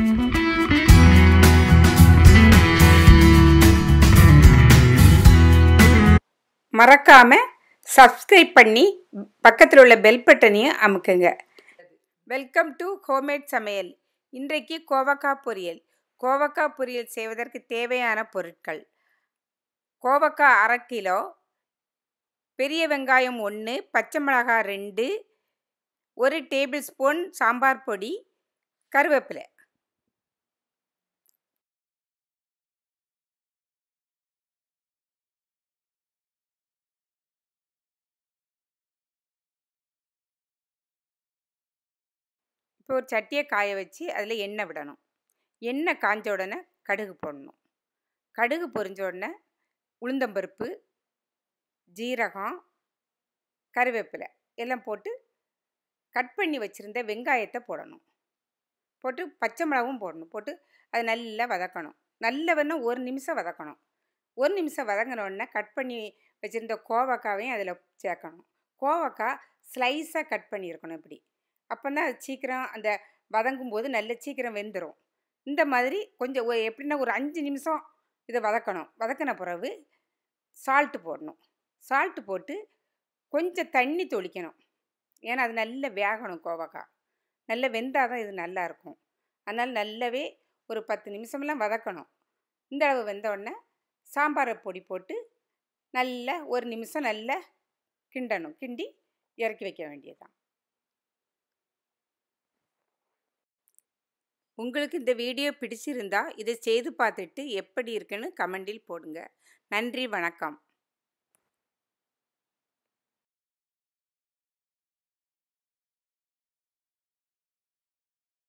மறக்காம சப்ஸ்கிரைப் பண்ணி பக்கத்தில் உள்ள பெல் பட்டனையும் அமுக்குங்க வெல்கம் டு ஹோம்மேட் சமையல் இன்றைக்கு கோவக்காய் பொரியல் கோவக்காய் பொரியல் செய்வதற்கு தேவையான பொருட்கள் கோவக்காய் அரை கிலோ பெரிய வெங்காயம் ஒன்று பச்சை மிளகாய் ரெண்டு ஒரு டேபிள் ஸ்பூன் சாம்பார் பொடி கருவேப்பிலை இப்போ ஒரு சட்டியை காய வச்சு அதில் எண்ணெய் விடணும் எண்ணெய் காஞ்ச உடனே கடுகு போடணும் கடுகு பொரிஞ்ச உடனே உளுந்தம்பருப்பு ஜீரகம் கருவேப்பிலை எல்லாம் போட்டு கட் பண்ணி வச்சுருந்த வெங்காயத்தை போடணும் போட்டு பச்சை மிளகும் போடணும் போட்டு அது நல்லா வதக்கணும் நல்ல வேணால் ஒரு நிமிஷம் வதக்கணும் ஒரு நிமிஷம் வதங்கினோடனே கட் பண்ணி வச்சுருந்த கோவக்காவையும் அதில் சேர்க்கணும் கோவக்காய் ஸ்லைஸாக கட் பண்ணியிருக்கணும் இப்படி அப்போ தான் அது சீக்கிரம் அந்த வதங்கும் போது நல்ல சீக்கிரம் வெந்துடும் இந்த மாதிரி கொஞ்சம் ஒ- எப்படின்னா ஒரு அஞ்சு நிமிஷம் இதை வதக்கணும் வதக்கின பிறகு சால்ட்டு போடணும் சால்ட்டு போட்டு கொஞ்சம் தண்ணி தொளிக்கணும் ஏன்னா அது நல்லா வேகணும் கோவக்காய் நல்லா வெந்தால் தான் இது நல்லா இருக்கும் அதனால் நல்லாவே ஒரு பத்து நிமிஷமெல்லாம் வதக்கணும் இந்த அளவு வெந்த உடனே சாம்பாரை பொடி போட்டு நல்லா ஒரு நிமிஷம் நல்லா கிண்டணும் கிண்டி இறக்கி வைக்க வேண்டியதுதான் உங்களுக்கு இந்த வீடியோ பிடிச்சிருந்தா இதை செய்து பார்த்துட்டு எப்படி இருக்குன்னு கமெண்டில் போடுங்க நன்றி வணக்கம்